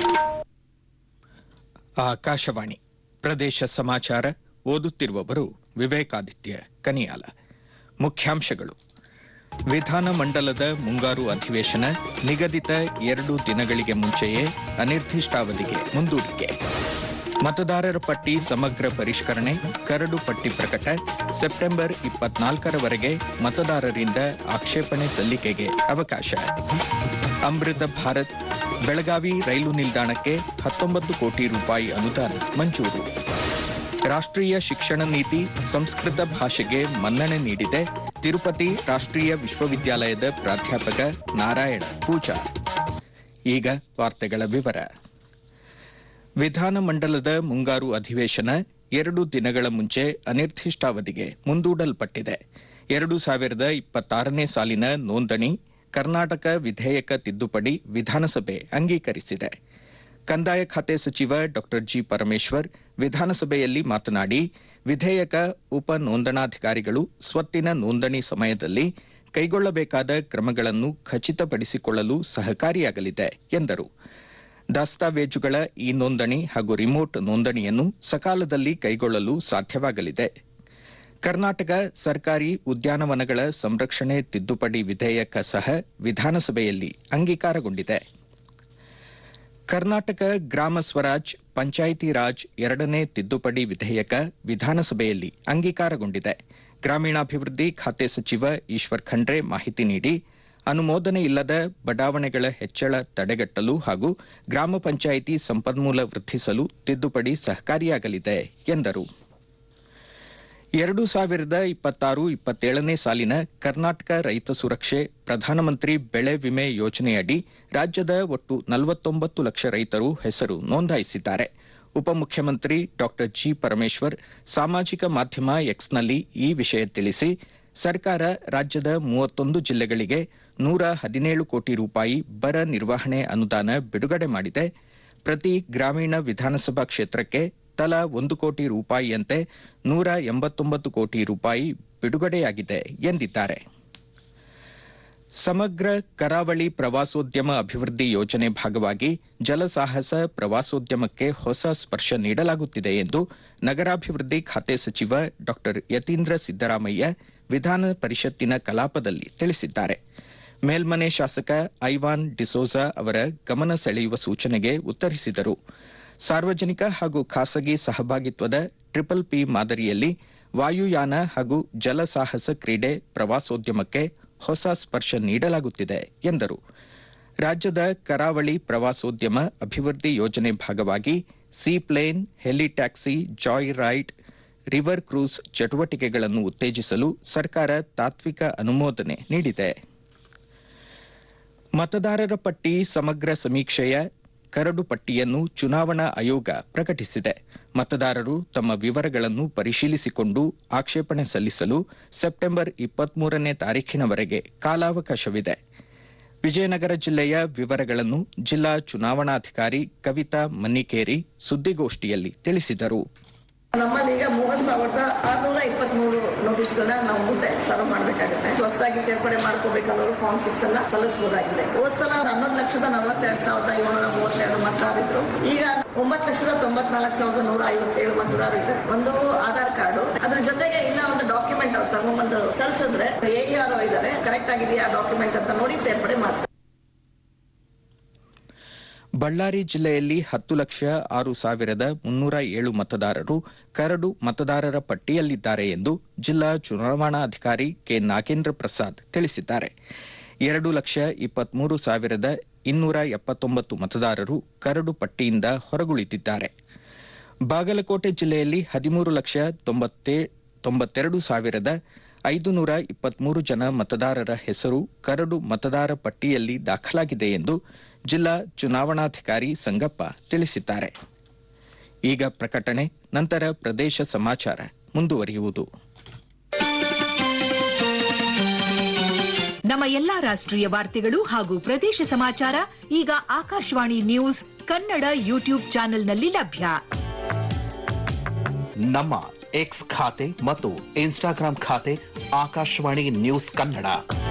ಆಕಾಶವಾಣಿ ಪ್ರದೇಶ ಸಮಾಚಾರ ಓದುತ್ತಿರುವವರು ವಿವೇಕಾದಿತ್ಯ ಕನಿಯಾಲ ಮುಖ್ಯಾಂಶಗಳು ವಿಧಾನಮಂಡಲದ ಮುಂಗಾರು ಅಧಿವೇಶನ ನಿಗದಿತ ಎರಡು ದಿನಗಳಿಗೆ ಮುಂಚೆಯೇ ಅನಿರ್ದಿಷ್ಟಾವಧಿಗೆ ಮುಂದೂಡಿಕೆ ಮತದಾರರ ಪಟ್ಟಿ ಸಮಗ್ರ ಪರಿಷ್ಕರಣೆ ಕರಡು ಪಟ್ಟಿ ಪ್ರಕಟ ಸೆಪ್ಟೆಂಬರ್ ಇಪ್ಪತ್ನಾಲ್ಕರವರೆಗೆ ಮತದಾರರಿಂದ ಆಕ್ಷೇಪಣೆ ಸಲ್ಲಿಕೆಗೆ ಅವಕಾಶ ಅಮೃತ ಭಾರತ್ ಬೆಳಗಾವಿ ರೈಲು ನಿಲ್ದಾಣಕ್ಕೆ ಹತ್ತೊಂಬತ್ತು ಕೋಟಿ ರೂಪಾಯಿ ಅನುದಾನ ಮಂಜೂರು ರಾಷ್ಟ್ರೀಯ ಶಿಕ್ಷಣ ನೀತಿ ಸಂಸ್ಕೃತ ಭಾಷೆಗೆ ಮನ್ನಣೆ ನೀಡಿದೆ ತಿರುಪತಿ ರಾಷ್ಟ್ರೀಯ ವಿಶ್ವವಿದ್ಯಾಲಯದ ಪ್ರಾಧ್ಯಾಪಕ ನಾರಾಯಣ ಪೂಜಾ ಈಗ ವಾರ್ತೆಗಳ ವಿವರ ವಿಧಾನಮಂಡಲದ ಮುಂಗಾರು ಅಧಿವೇಶನ ಎರಡು ದಿನಗಳ ಮುಂಚೆ ಅನಿರ್ದಿಷ್ಟಾವಧಿಗೆ ಮುಂದೂಡಲ್ಪಟ್ಟಿದೆ ಎರಡು ಸಾವಿರದ ಇಪ್ಪತ್ತಾರನೇ ಸಾಲಿನ ನೋಂದಣಿ ಕರ್ನಾಟಕ ವಿಧೇಯಕ ತಿದ್ದುಪಡಿ ವಿಧಾನಸಭೆ ಅಂಗೀಕರಿಸಿದೆ ಕಂದಾಯ ಖಾತೆ ಸಚಿವ ಡಾ ಜಿ ಪರಮೇಶ್ವರ್ ವಿಧಾನಸಭೆಯಲ್ಲಿ ಮಾತನಾಡಿ ವಿಧೇಯಕ ಉಪ ನೋಂದಣಾಧಿಕಾರಿಗಳು ಸ್ವತ್ತಿನ ನೋಂದಣಿ ಸಮಯದಲ್ಲಿ ಕೈಗೊಳ್ಳಬೇಕಾದ ಕ್ರಮಗಳನ್ನು ಖಚಿತಪಡಿಸಿಕೊಳ್ಳಲು ಸಹಕಾರಿಯಾಗಲಿದೆ ಎಂದರು ದಾಸ್ತಾವೇಜುಗಳ ಇ ನೋಂದಣಿ ಹಾಗೂ ರಿಮೋಟ್ ನೋಂದಣಿಯನ್ನು ಸಕಾಲದಲ್ಲಿ ಕೈಗೊಳ್ಳಲು ಸಾಧ್ಯವಾಗಲಿದೆ ಕರ್ನಾಟಕ ಸರ್ಕಾರಿ ಉದ್ಯಾನವನಗಳ ಸಂರಕ್ಷಣೆ ತಿದ್ದುಪಡಿ ವಿಧೇಯಕ ಸಹ ವಿಧಾನಸಭೆಯಲ್ಲಿ ಅಂಗೀಕಾರಗೊಂಡಿದೆ ಕರ್ನಾಟಕ ಗ್ರಾಮ ಸ್ವರಾಜ್ ಪಂಚಾಯಿತಿ ರಾಜ್ ಎರಡನೇ ತಿದ್ದುಪಡಿ ವಿಧೇಯಕ ವಿಧಾನಸಭೆಯಲ್ಲಿ ಅಂಗೀಕಾರಗೊಂಡಿದೆ ಗ್ರಾಮೀಣಾಭಿವೃದ್ಧಿ ಖಾತೆ ಸಚಿವ ಈಶ್ವರ್ ಖಂಡ್ರೆ ಮಾಹಿತಿ ನೀಡಿ ಅನುಮೋದನೆ ಇಲ್ಲದ ಬಡಾವಣೆಗಳ ಹೆಚ್ಚಳ ತಡೆಗಟ್ಟಲು ಹಾಗೂ ಗ್ರಾಮ ಪಂಚಾಯಿತಿ ಸಂಪನ್ಮೂಲ ವೃದ್ಧಿಸಲು ತಿದ್ದುಪಡಿ ಸಹಕಾರಿಯಾಗಲಿದೆ ಎಂದರು ಎರಡು ಸಾವಿರದ ಇಪ್ಪತ್ತಾರು ಇಪ್ಪತ್ತೇಳನೇ ಸಾಲಿನ ಕರ್ನಾಟಕ ರೈತ ಸುರಕ್ಷೆ ಪ್ರಧಾನಮಂತ್ರಿ ಬೆಳೆ ವಿಮೆ ಯೋಜನೆಯಡಿ ರಾಜ್ಯದ ಒಟ್ಟು ನಲವತ್ತೊಂಬತ್ತು ಲಕ್ಷ ರೈತರು ಹೆಸರು ನೋಂದಾಯಿಸಿದ್ದಾರೆ ಉಪಮುಖ್ಯಮಂತ್ರಿ ಡಾ ಜಿ ಪರಮೇಶ್ವರ್ ಸಾಮಾಜಿಕ ಮಾಧ್ಯಮ ಎಕ್ಸ್ನಲ್ಲಿ ಈ ವಿಷಯ ತಿಳಿಸಿ ಸರ್ಕಾರ ರಾಜ್ಯದ ಮೂವತ್ತೊಂದು ಜಿಲ್ಲೆಗಳಿಗೆ ನೂರ ಹದಿನೇಳು ಕೋಟಿ ರೂಪಾಯಿ ಬರ ನಿರ್ವಹಣೆ ಅನುದಾನ ಬಿಡುಗಡೆ ಮಾಡಿದೆ ಪ್ರತಿ ಗ್ರಾಮೀಣ ವಿಧಾನಸಭಾ ಕ್ಷೇತ್ರಕ್ಕೆ ತಲಾ ಒಂದು ಕೋಟಿ ರೂಪಾಯಿಯಂತೆ ನೂರ ಎಂಬತ್ತೊಂಬತ್ತು ಕೋಟಿ ರೂಪಾಯಿ ಬಿಡುಗಡೆಯಾಗಿದೆ ಎಂದಿದ್ದಾರೆ ಸಮಗ್ರ ಕರಾವಳಿ ಪ್ರವಾಸೋದ್ಯಮ ಅಭಿವೃದ್ಧಿ ಯೋಜನೆ ಭಾಗವಾಗಿ ಜಲಸಾಹಸ ಪ್ರವಾಸೋದ್ಯಮಕ್ಕೆ ಹೊಸ ಸ್ಪರ್ಶ ನೀಡಲಾಗುತ್ತಿದೆ ಎಂದು ನಗರಾಭಿವೃದ್ಧಿ ಖಾತೆ ಸಚಿವ ಡಾ ಯತೀಂದ್ರ ಸಿದ್ದರಾಮಯ್ಯ ವಿಧಾನ ಪರಿಷತ್ತಿನ ಕಲಾಪದಲ್ಲಿ ತಿಳಿಸಿದ್ದಾರೆ ಮೇಲ್ಮನೆ ಶಾಸಕ ಐವಾನ್ ಡಿಸೋಜಾ ಅವರ ಗಮನ ಸೆಳೆಯುವ ಸೂಚನೆಗೆ ಉತ್ತರಿಸಿದರು ಸಾರ್ವಜನಿಕ ಹಾಗೂ ಖಾಸಗಿ ಸಹಭಾಗಿತ್ವದ ಟ್ರಿಪಲ್ ಪಿ ಮಾದರಿಯಲ್ಲಿ ವಾಯುಯಾನ ಹಾಗೂ ಜಲಸಾಹಸ ಕ್ರೀಡೆ ಪ್ರವಾಸೋದ್ಯಮಕ್ಕೆ ಹೊಸ ಸ್ಪರ್ಶ ನೀಡಲಾಗುತ್ತಿದೆ ಎಂದರು ರಾಜ್ಯದ ಕರಾವಳಿ ಪ್ರವಾಸೋದ್ಯಮ ಅಭಿವೃದ್ಧಿ ಯೋಜನೆ ಭಾಗವಾಗಿ seaplane helitaxi joy ride river cruise ಚಟುವಟಿಕೆಗಳನ್ನು ಉತ್ತೇಜಿಸಲು ಸರ್ಕಾರ ತಾತ್ವಿಕ ಅನುಮೋದನೆ ನೀಡಿದೆ ಮತದಾರರ ಪಟ್ಟಿ ಸಮಗ್ರ ಸಮೀಕ್ಷೆಯ ಕರಡು ಪಟ್ಟಿಯನ್ನು ಚುನಾವಣಾ ಆಯೋಗ ಪ್ರಕಟಿಸಿದೆ ಮತದಾರರು ತಮ್ಮ ವಿವರಗಳನ್ನು ಪರಿಶೀಲಿಸಿಕೊಂಡು ಆಕ್ಷೇಪಣೆ ಸಲ್ಲಿಸಲು ಸೆಪ್ಟೆಂಬರ್ ಇಪ್ಪತ್ಮೂರನೇ ತಾರೀಖಿನವರೆಗೆ ಕಾಲಾವಕಾಶವಿದೆ ವಿಜಯನಗರ ಜಿಲ್ಲೆಯ ವಿವರಗಳನ್ನು ಜಿಲ್ಲಾ ಚುನಾವಣಾಧಿಕಾರಿ ಕವಿತಾ ಮನ್ನಿಕೇರಿ ಸುದ್ದಿಗೋಷ್ಠಿಯಲ್ಲಿ ತಿಳಿಸಿದರು ನಮ್ಮಲ್ಲಿ ಈಗ ಮೂವತ್ ಸಾವಿರದ ಆರ್ನೂರ ಇಪ್ಪತ್ಮೂರು ನೋಟಿಸ್ಗಳನ್ನ ನಾವು ಮುಂದೆ ಸರ್ವ್ ಮಾಡಬೇಕಾಗುತ್ತೆ ಹೊಸದಾಗಿ ಸೇರ್ಪಡೆ ಮಾಡ್ಕೋಬೇಕನ್ನೋರು ಫಾರ್ಮ್ ಸಿಕ್ಸ್ ಅನ್ನ ಸಲ್ಲಿಸಬಹುದಾಗಿದೆ ಹೋದ್ ಸಲ ಹನ್ನೊಂದು ಲಕ್ಷದ ನಲವತ್ತೆರಡು ಸಾವಿರದ ಏಳ್ನೂರ ಮೂವತ್ತೆರಡು ಮತದಾರರಿದ್ರು ಈಗ ಒಂಬತ್ತು ಲಕ್ಷದ ತೊಂಬತ್ನಾಲ್ಕು ಸಾವಿರದ ನೂರ ಐವತ್ತೇಳು ಮತದಾರರು ಇದ್ದಾರೆ ಒಂದು ಆಧಾರ್ ಕಾರ್ಡು ಅದ್ರ ಜೊತೆಗೆ ಇನ್ನ ಒಂದು ಡಾಕ್ಯುಮೆಂಟ್ ಅವ್ರು ತಗೊಂಡ್ಬಂದು ಸಲ್ಲಿಸಿದ್ರೆ ಎ ಆರ್ ಇದ್ದಾರೆ ಕರೆಕ್ಟ್ ಆಗಿದೆಯಾ ಡಾಕ್ಯುಮೆಂಟ್ ಅಂತ ನೋಡಿ ಸೇರ್ಪಡೆ ಮಾಡ್ತಾರೆ ಬಳ್ಳಾರಿ ಜಿಲ್ಲೆಯಲ್ಲಿ ಹತ್ತು ಲಕ್ಷ ಆರು ಸಾವಿರದ ಮುನ್ನೂರ ಏಳು ಮತದಾರರು ಕರಡು ಮತದಾರರ ಪಟ್ಟಿಯಲ್ಲಿದ್ದಾರೆ ಎಂದು ಜಿಲ್ಲಾ ಚುನಾವಣಾಧಿಕಾರಿ ಕೆ ನಾಗೇಂದ್ರ ಪ್ರಸಾದ್ ತಿಳಿಸಿದ್ದಾರೆ ಎರಡು ಲಕ್ಷ ಇಪ್ಪತ್ಮೂರು ಸಾವಿರದ ಇನ್ನೂರ ಎಪ್ಪತ್ತೊಂಬತ್ತು ಮತದಾರರು ಕರಡು ಪಟ್ಟಿಯಿಂದ ಹೊರಗುಳಿದಿದ್ದಾರೆ ಬಾಗಲಕೋಟೆ ಜಿಲ್ಲೆಯಲ್ಲಿ ಹದಿಮೂರು ಲಕ್ಷ ತೊಂಬತ್ತೆರಡು ಸಾವಿರದ ಐದುನೂರ ಇಪ್ಪತ್ಮೂರು ಜನ ಮತದಾರರ ಹೆಸರು ಕರಡು ಮತದಾರ ಪಟ್ಟಿಯಲ್ಲಿ ದಾಖಲಾಗಿದೆ ಎಂದು ಜಿಲ್ಲಾ ಚುನಾವಣಾಧಿಕಾರಿ ಸಂಗಪ್ಪ ತಿಳಿಸಿದ್ದಾರೆ ಈಗ ಪ್ರಕಟಣೆ ನಂತರ ಪ್ರದೇಶ ಸಮಾಚಾರ ಮುಂದುವರಿಯುವುದು ನಮ್ಮ ಎಲ್ಲಾ ರಾಷ್ಟ್ರೀಯ ವಾರ್ತೆಗಳು ಹಾಗೂ ಪ್ರದೇಶ ಸಮಾಚಾರ ಈಗ ಆಕಾಶವಾಣಿ ನ್ಯೂಸ್ ಕನ್ನಡ ಯೂಟ್ಯೂಬ್ ಚಾನೆಲ್ನಲ್ಲಿ ಲಭ್ಯ ನಮ್ಮ ಎಕ್ಸ್ ಖಾತೆ ಮತ್ತು ಇನ್ಸ್ಟಾಗ್ರಾಂ ಖಾತೆ ಆಕಾಶವಾಣಿ ನ್ಯೂಸ್ ಕನ್ನಡ